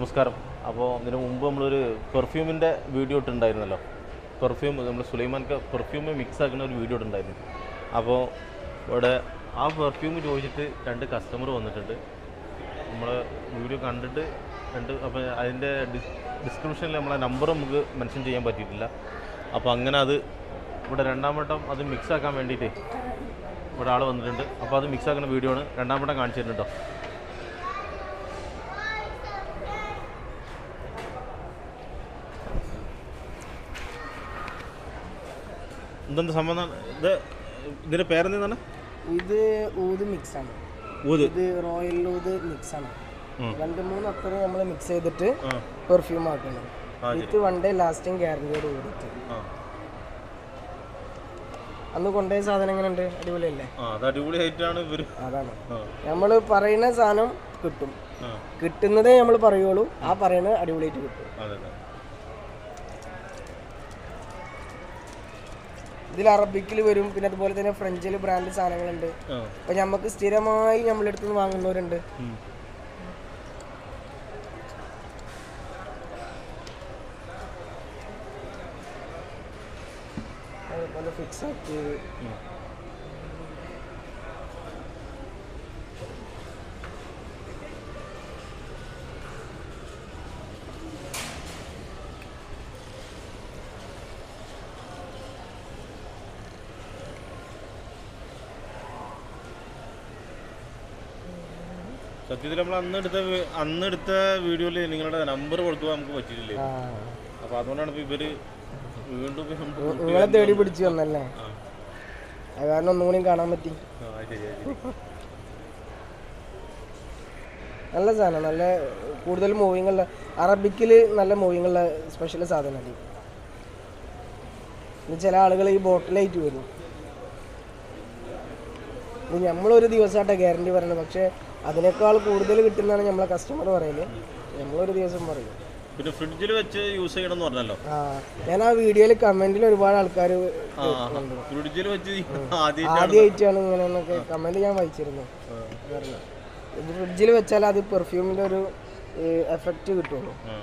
നമസ്കാരം അപ്പോൾ ഇതിനു മുമ്പ് നമ്മളൊരു പെർഫ്യൂമിൻ്റെ വീഡിയോ ഇട്ടുണ്ടായിരുന്നല്ലോ പെർഫ്യൂം നമ്മൾ സുലൈമാൻക്ക് പെർഫ്യൂം മിക്സ് ആക്കുന്ന ഒരു വീഡിയോ ഇട്ടുണ്ടായിരുന്നു അപ്പോൾ ഇവിടെ ആ പെർഫ്യൂം ചോദിച്ചിട്ട് രണ്ട് കസ്റ്റമർ വന്നിട്ടുണ്ട് നമ്മൾ വീഡിയോ കണ്ടിട്ട് രണ്ട് അപ്പോൾ അതിൻ്റെ ഡിസ് ഡിസ്ക്രിപ്ഷനിൽ നമ്മളെ നമ്പർ നമുക്ക് മെൻഷൻ ചെയ്യാൻ പറ്റിയിട്ടില്ല അപ്പോൾ അങ്ങനെ അത് ഇവിടെ രണ്ടാം വട്ടം അത് മിക്സ് ആക്കാൻ വേണ്ടിയിട്ട് ഇവിടെ ആൾ വന്നിട്ടുണ്ട് അപ്പോൾ അത് മിക്സ് ആക്കുന്ന വീഡിയോ ആണ് രണ്ടാം വട്ടം കാണിച്ചു തരുന്നുണ്ടോ എന്തെന്ത് സംബന്ധം ഇത് ഇതിൻ്റെ പേരെന്താണ് ഇത് ഊത് മിക്സ് ആണ് ഊത് ഇത് റോയൽ ഊത് മിക്സ് ആണ് ഉം. രണ്ട് മൂന്ന് അത്ര നമ്മൾ മിക്സ് ചെയ്തിട്ട് ആ പെർഫ്യൂം ആക്കണം ആ വിത്ത് വൺ ഡേ ലാസ്റ്റിംഗ് ഗ്യാരണ്ടിയോട് കൂടിയിട്ട് ആ അന്ന് കൊണ്ടുപോയ സാധനം എങ്ങനെയുണ്ട് അടിപൊളിയല്ലേ ആ അത് അടിപൊളിയായിട്ടാണ് ഇവർ അതാണ് ആ നമ്മൾ പറയുന്ന സാധനം കിട്ടും ആ കിട്ടുന്നതേ നമ്മൾ പറയുള്ളൂ ആ പറയുന്നത് അടിപൊളിയായിട്ട് കിട്ടും അതെ അതെ ഇതിൽ അറബിക്കിൽ വരും പിന്നെ അതുപോലെ തന്നെ ഫ്രഞ്ചിൽ ബ്രാൻഡ് സാധനങ്ങളുണ്ട് ആ അപ്പം നമുക്ക് സ്ഥിരമായി നമ്മളെടുത്ത് നിന്ന് വാങ്ങുന്നവരുണ്ട് ഉം. അതുപോലെ ഫിക്സ് ആക്കി ഉം. സത്യത്തിൽ നമ്മൾ അന്ന് എടുത്ത വി- അന്ന് എടുത്ത വീഡിയോയിൽ നിങ്ങളുടെ നമ്പർ കൊടുക്കുവാൻ നമുക്ക് പറ്റിയിട്ടില്ലേ ആ അപ്പോൾ അതുകൊണ്ടാണ് ഇപ്പോൾ ഇവർ വീണ്ടും ഇപ്പൊ നമുക്ക് നിങ്ങളെ തേടി പിടിച്ചു വന്നല്ലേ ആ അത് കാരണം ഒന്നും കൂടി കാണാൻ പറ്റി ആ ശരി ശരി നല്ല സാധനം നല്ല കൂടുതൽ മൂവിങ് ഉള്ള അറബിക്കിൽ നല്ല മൂവിങ് ഉള്ള സ്പെഷ്യൽ സാധനമാണ് ഇത് ചില ആളുകൾ ഈ ബോട്ടിലായിട്ട് വരും ഇത് നമ്മളൊരു ദിവസമായിട്ടാണ് ഗ്യാരണ്ടി പറയുന്നത് പക്ഷേ അതിനേക്കാൾ കൂടുതൽ കിട്ടുന്നതാണ് നമ്മളെ കസ്റ്റമർ പറയല് നമ്മളൊരു ദിവസം പറയും പിന്നെ ഫ്രിഡ്ജിൽ വെച്ച് യൂസ് ചെയ്യണം എന്ന് പറഞ്ഞല്ലോ ആ ഞാൻ ആ വീഡിയോയിൽ കമന്റിൽ ഒരുപാട് ആൾക്കാർ ആ ഫ്രിഡ്ജിൽ വെച്ച് ആദ്യം ആദ്യമായിട്ടാണ് ഇങ്ങനെ എന്നൊക്കെ കമന്റ് ഞാൻ വായിച്ചിരുന്നു പറഞ്ഞു. ഇത് ഫ്രിഡ്ജിൽ വെച്ചാൽ അത് പെർഫ്യൂമിൻ്റെ ഒരു എഫക്റ്റ് കിട്ടുള്ളൂ ആ.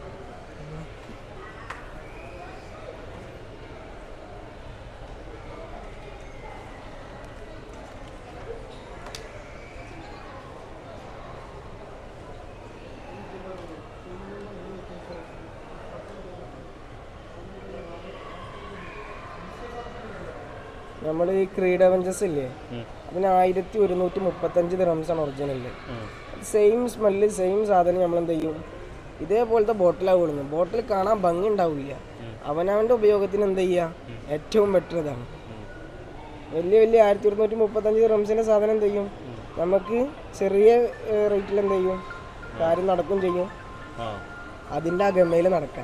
നമ്മൾ ഈ ക്രീഡ് അവഞ്ചസ് ഇല്ലേ ഉം. അതിന് ആയിരത്തി ഒരുന്നൂറ്റി മുപ്പത്തഞ്ച് ദിറംസാണ് ഒറിജിനല് ഉം. സെയിം സ്മെല്ല് സെയിം സാധനം നമ്മൾ എന്ത് ചെയ്യും ഇതേപോലത്തെ ബോട്ടിലാണ് കൊടുക്കുന്നത് ബോട്ടിൽ കാണാൻ ഭംഗി ഉണ്ടാവില്ല അവനവൻ്റെ ഉപയോഗത്തിന് എന്ത് ചെയ്യുക ഏറ്റവും ബെറ്റർ ഇതാണ് വലിയ വലിയ ആയിരത്തി ഒരുന്നൂറ്റി മുപ്പത്തഞ്ച് ദിറംസിൻ്റെ സാധനം എന്ത് ചെയ്യും നമുക്ക് ചെറിയ റേറ്റിൽ എന്ത് ചെയ്യും കാര്യം നടക്കും ചെയ്യും ആ അതിൻ്റെ ആ ഗമയിൽ നടക്കാൻ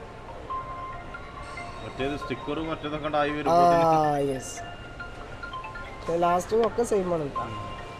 മറ്റേത് സ്റ്റിക്കറും മറ്റേതൊക്കെ ഉണ്ടായി വരും ആ യെസ് ലാസ്റ്റും ഒക്കെ സെയിം ആണ് കേട്ടോ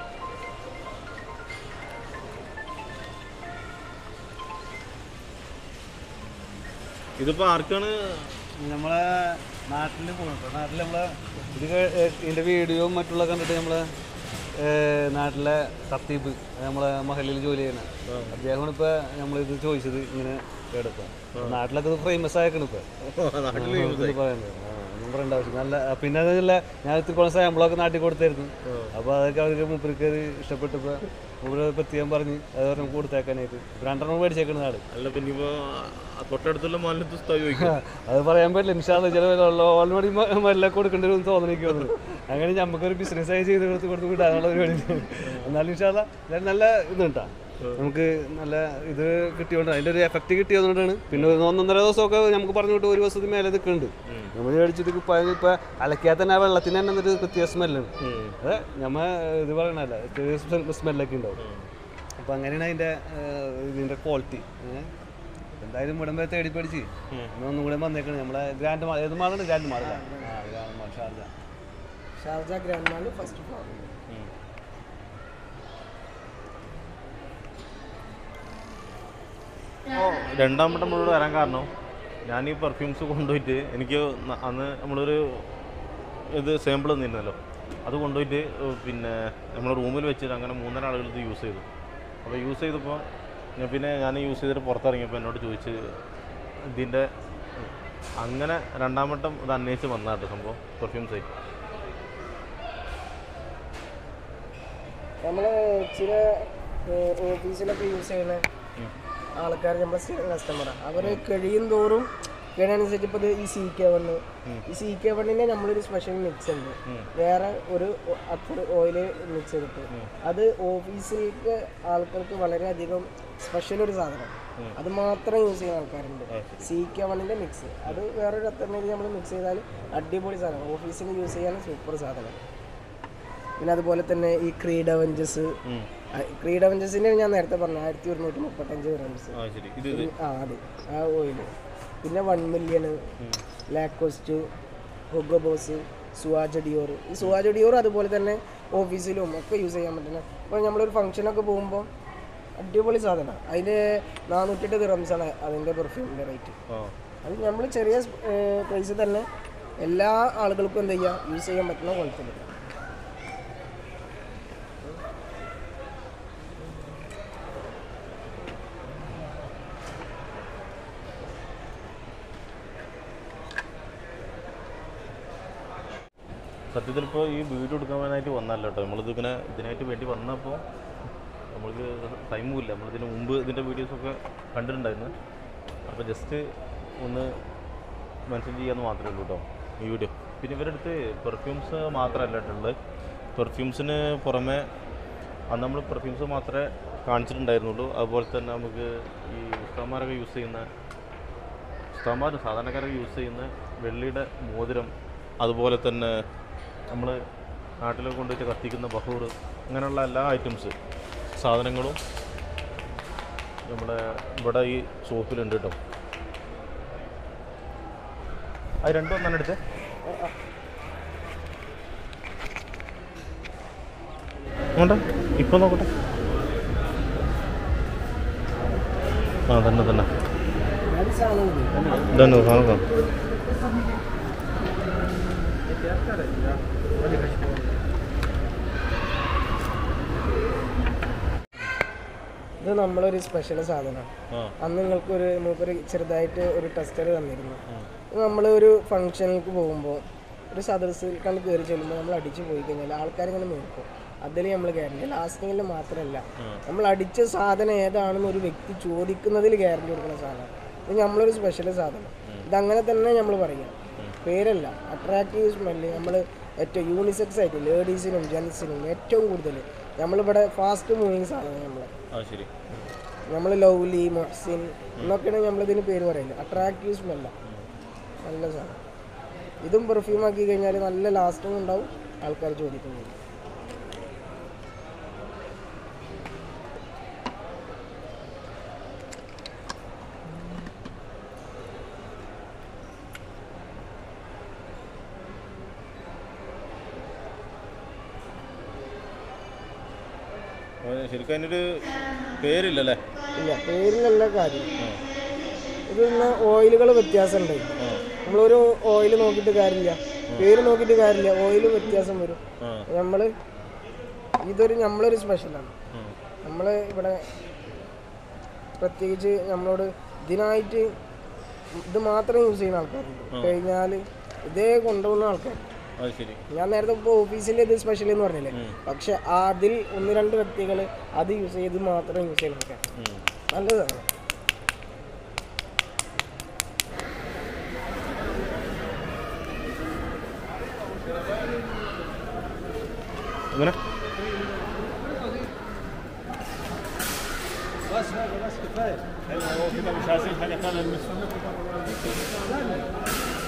ഇതിപ്പോ ആർക്കാണ് നമ്മളെ നാട്ടിൽ പോകുന്നുണ്ട് നാട്ടിൽ നമ്മളെ ഇത് ക- ഏ, ഇതിന്റെ വീഡിയോ മറ്റുള്ള കണ്ടിട്ട് നമ്മളെ ഏ, നാട്ടിലെ സത്തീബ് നമ്മളെ മഹലിൽ ജോലി ചെയ്യുന്ന അദ്ദേഹമാണ് ഇപ്പൊ നമ്മളിത് ചോദിച്ചത് ഇങ്ങനെ എടുക്കാം നാട്ടിലൊക്കെ ഇത് ഫേമസ് ആയേക്കണ് ഇപ്പൊ നാട്ടില് ഇത് പറയുന്നത് ആ, ഒന്നും പറയേണ്ട ആവശ്യം നല്ല പിന്നെ അതല്ല ഞാൻ ഇത്തിരി കുറേ സാമ്പിളൊക്കെ നാട്ടിൽ കൊടുത്തായിരുന്നു അപ്പോൾ അതൊക്കെ അവർക്ക് മൂപ്പർക്ക് അത് ഇഷ്ടപ്പെട്ടപ്പോൾ മൂപ്പര് പ്രത്യേകം പറഞ്ഞ് അത് പറഞ്ഞു കൊടുത്തേക്കാനായിട്ട് രണ്ടെണ്ണം മേടിച്ചേക്കണ് നാട് അല്ല പിന്നെ ഇപ്പൊ ആ തൊട്ടടുത്തുള്ള മാലിന്യത്ത് സ്ഥലം ചോദിക്കും അത് പറയാൻ പറ്റില്ല ഇൻഷാല്ല ചില ഓൾറെഡി മല്ല കൊടുക്കേണ്ടി വരും തോന്നണിക്ക് വന്നത് അങ്ങനെ നമുക്കൊരു ബിസിനസ് ആയി ചെയ്ത് കൊടുത്ത് കൊടുത്ത് വിടാനുള്ള പരിപാടി എന്നാലും ഇൻഷാല്ല എന്തായാലും നല്ല ഇതുണ്ടാ നമുക്ക് നല്ല ഇത് കിട്ടിയോണ്ട് അതിന്റെ ഒരു എഫക്റ്റ് കിട്ടിയതുകൊണ്ടാണ് പിന്നെ ഒരു ഒന്നൊന്നര ദിവസമൊക്കെ നമുക്ക് പറഞ്ഞു വിട്ട് ഒരു ദിവസത്തിന് മേലെ നിൽക്കുന്നുണ്ട് നമ്മൾ മേടിച്ചിട്ട് ഇപ്പൊ ഇപ്പൊ അലക്കിയാൽ തന്നെ ആ വെള്ളത്തിന് തന്നെ ഒരു പ്രത്യേക സ്മെല്ലാണ് അതെ നമ്മ ഇത് പറയണല്ല ചെറിയ സ്മെല്ലൊക്കെ ഉണ്ടാവും അപ്പൊ അങ്ങനെയാണ് അതിന്റെ ഏഹ്, ഇതിന്റെ ക്വാളിറ്റി എന്തായാലും ഇവിടം വരെ തേടി പഠിച്ച് ഇന്ന് ഒന്നും കൂടെ വന്നേക്കണ് നമ്മളെ ഗ്രാൻഡ് മാൾ ഏത് മാളാണ് ഗ്രാൻഡ് മാളില്ല ആ grand mall Sharjah Sharjah grand മാളിൽ ഫസ്റ്റ് ഫ്ലോർ രണ്ടാം വട്ടം നമ്മളോട് വരാൻ കാരണം ഞാൻ ഈ പെർഫ്യൂംസ് കൊണ്ടുപോയിട്ട് എനിക്ക് ന- അന്ന് നമ്മളൊരു ഇത് സാമ്പിൾ തന്നിരുന്നല്ലോ അത് കൊണ്ടുപോയിട്ട് ഏഹ് പിന്നെ നമ്മൾ റൂമിൽ വെച്ചിട്ട് അങ്ങനെ മൂന്നര ആളുകൾ ഇത് യൂസ് ചെയ്തു അപ്പോൾ യൂസ് ചെയ്തപ്പോൾ ഞാൻ പിന്നെ ഞാൻ യൂസ് ചെയ്തിട്ട് പുറത്തിറങ്ങിയപ്പോൾ എന്നോട് ചോദിച്ച് ഇതിൻ്റെ അങ്ങനെ രണ്ടാം വട്ടം ഇത് അന്വേഷിച്ച് വന്നാട്ടോ സംഭവം പെർഫ്യൂം സൈറ്റ് നമ്മൾ ചില ഓഫീസിലൊക്കെ യൂസ് ചെയ്യുന്ന ആൾക്കാർ നമ്മുടെ സ്ഥിരം കസ്റ്റമറാണ് അവർ കഴിയും തോറും കഴിയനുസരിച്ച് ഇപ്പോൾ ഇത് ഈ സി കെ വണ്ണ് ഈ സി കെ വണ്ണിൻ്റെ നമ്മളൊരു സ്പെഷ്യൽ മിക്സ് ഉണ്ട് വേറെ ഒരു അത്ര ഓയിൽ മിക്സ് ചെയ്തിട്ട് അത് ഓഫീസിലേക്ക് ആൾക്കാർക്ക് വളരെയധികം സ്പെഷ്യൽ ഒരു സാധനം അത് മാത്രം യൂസ് ചെയ്യുന്ന ആൾക്കാരുണ്ട് സി കെ വണ്ണിൻ്റെ മിക്സ് അത് വേറൊരു അത്തറിനേക്ക് നമ്മൾ മിക്സ് ചെയ്താൽ അടിപൊളി സാധനം ഓഫീസിൽ യൂസ് ചെയ്യാൻ സൂപ്പർ സാധനം പിന്നെ അതുപോലെ തന്നെ ഈ ക്രീഡ് അവഞ്ചസ് ക്രീഡ് അവഞ്ചസിൻ്റെ ഞാൻ നേരത്തെ പറഞ്ഞു ആയിരത്തി ഒരുന്നൂറ്റി മുപ്പത്തഞ്ച് ഗ്രാംസ് ആ ശരി ഇത് ഇത് ആ അതെ ആ ഓയിൽ പിന്നെ one million Lacoste Hugo Boss Sauvage Dior ഈ സുവാജ് ഡിയോർ അതുപോലെ തന്നെ ഓഫീസിലും ഒക്കെ യൂസ് ചെയ്യാൻ പറ്റുന്ന ഇപ്പോൾ നമ്മളൊരു ഫംഗ്ഷനൊക്കെ പോകുമ്പോൾ അടിപൊളി സാധനമാണ് അതിൻ്റെ നാനൂറ്റെട്ട് ദിറംസാണ് അതിൻ്റെ പെർഫ്യൂമിൻ്റെ റേറ്റ് ആ അത് നമ്മൾ ചെറിയ പ്രൈസ് തന്നെ എല്ലാ ആളുകൾക്കും എന്ത് ചെയ്യുക യൂസ് ചെയ്യാൻ പറ്റുന്ന കുഴപ്പമില്ല സത്യത്തിൽ ഇപ്പോൾ ഈ വീഡിയോ എടുക്കാനായിട്ട് വന്നല്ല കേട്ടോ നമ്മളിത് ഇങ്ങനെ ഇതിനായിട്ട് വേണ്ടി വന്നപ്പോൾ നമ്മൾക്ക് ടൈമും ഇല്ല നമ്മളിതിന് മുമ്പ് ഇതിൻ്റെ വീഡിയോസൊക്കെ കണ്ടിട്ടുണ്ടായിരുന്നു അപ്പോൾ ജസ്റ്റ് ഒന്ന് മെൻഷൻ ചെയ്യാമെന്ന് മാത്രമേ ഉള്ളൂ കേട്ടോ ഈ വീഡിയോ പിന്നെ ഇവരുടെ അടുത്ത് പെർഫ്യൂംസ് മാത്രമല്ല കേട്ടോ ഉള്ളത് പെർഫ്യൂംസിന് പുറമെ അന്ന് നമ്മൾ പെർഫ്യൂംസ് മാത്രമേ കാണിച്ചിട്ടുണ്ടായിരുന്നുള്ളൂ അതുപോലെ തന്നെ നമുക്ക് ഈ ഉസ്താമാരൊക്കെ യൂസ് ചെയ്യുന്ന ഉസ്താമാർ സാധാരണക്കാരൊക്കെ യൂസ് ചെയ്യുന്ന വെള്ളിയുടെ മോതിരം അതുപോലെ തന്നെ നമ്മൾ നാട്ടിലൊക്കെ കൊണ്ടുപോയിട്ട് കത്തിക്കുന്ന ബഹൂർ അങ്ങനെയുള്ള എല്ലാ ഐറ്റംസ് സാധനങ്ങളും നമ്മുടെ ഇവിടെ ഈ ഷോപ്പിലുണ്ട് കേട്ടോ അത് രണ്ടും ഒന്നാണ് എടുത്തേ നോട്ടെ ഇപ്പം നോക്കട്ടെ ആ തന്നെ തന്നെ അത് സാധനം ഇത്. ഇതന്നെ സാധനം കാണാം ഇത് നമ്മളൊരു സ്പെഷ്യൽ സാധനമാണ് ആ അന്ന് നിങ്ങൾക്ക് ഒരു മൂപ്പര് ചെറുതായിട്ട് ഒരു ടെസ്റ്റർ തന്നിരുന്നു നമ്മൾ ഒരു ഫംഗ്ഷനിലേക്ക് പോകുമ്പോൾ ഒരു സദസ്സിലേക്കാണ് കയറി ചെല്ലുമ്പോൾ നമ്മൾ അടിച്ചു പോയി കഴിഞ്ഞാൽ ആൾക്കാരിങ്ങനെ നോക്കും അതിൽ നമ്മൾ ഗ്യാരണ്ടി ലാസ്റ്റിങ്ങിൽ മാത്രമല്ല നമ്മൾ അടിച്ച സാധനം ഏതാണെന്ന് ഒരു വ്യക്തി ചോദിക്കുന്നതിൽ ഗ്യാരണ്ടി കൊടുക്കുന്ന സാധനം ഇത് നമ്മളൊരു സ്പെഷ്യൽ സാധനം ഇതങ്ങനെ തന്നെ നമ്മൾ പറയാം പേരല്ല അട്രാക്റ്റീവ് സ്മെല്ല് നമ്മൾ ഏറ്റവും യൂണിസെക്സ് ആയിട്ട് ലേഡീസിനും ജെൻസിനും ഏറ്റവും കൂടുതൽ നമ്മളിവിടെ ഫാസ്റ്റ് മൂവിങ് സാധനം നമ്മൾ ആ ശരി നമ്മൾ ലവ്ലി മൊഹ്സിൻ എന്നൊക്കെയാണ് നമ്മളിതിന് പേര് പറയുന്നത് അട്രാക്റ്റീവ് സ്മെല്ല നല്ല സാധനം ഇതും പെർഫ്യൂം ആക്കി കഴിഞ്ഞാൽ നല്ല ലാസ്റ്റിംഗ് ഉണ്ടാവും ആൾക്കാർ ചോദിക്കുന്നുണ്ട് അവന് ശരിക്കും അതിനൊരു പേരില്ലല്ലേ ഇല്ല പേരിലല്ല കാര്യം ഇതിന്ന് ഓയിലുകൾ വ്യത്യാസമുണ്ട് ആ നമ്മളൊരു ഓയിൽ നോക്കിയിട്ട് കാര്യമില്ല പേര് നോക്കിയിട്ട് കാര്യമില്ല ഓയിൽ വ്യത്യാസം വരും ആ നമ്മൾ ഇതൊരു നമ്മളൊരു സ്പെഷ്യലാണ് ഉം. നമ്മൾ ഇവിടെ പ്രത്യേകിച്ച് നമ്മളോട് ഇതിനായിട്ട് ഇത് മാത്രം യൂസ് ചെയ്യുന്ന ആൾക്കാരുണ്ട് കഴിഞ്ഞാൽ ഇതേ കൊണ്ടുപോകുന്ന ആൾക്കാർ അത് ശരി ഞാൻ നേരത്തെ ഇപ്പോൾ ഓഫീസിൽ ഇത് സ്പെഷ്യൽ എന്ന് പറഞ്ഞില്ലേ പക്ഷെ അതിൽ ഒന്ന് രണ്ട് വ്യക്തികൾ അത് യൂസ് ചെയ്ത് മാത്രം യൂസ് ചെയ്യുന്ന ആൾക്കാർ ഉം. നല്ലതാണ് എങ്ങനെ بس بس كفايه هو كده مش عايزين حاجه ثانيه من السنه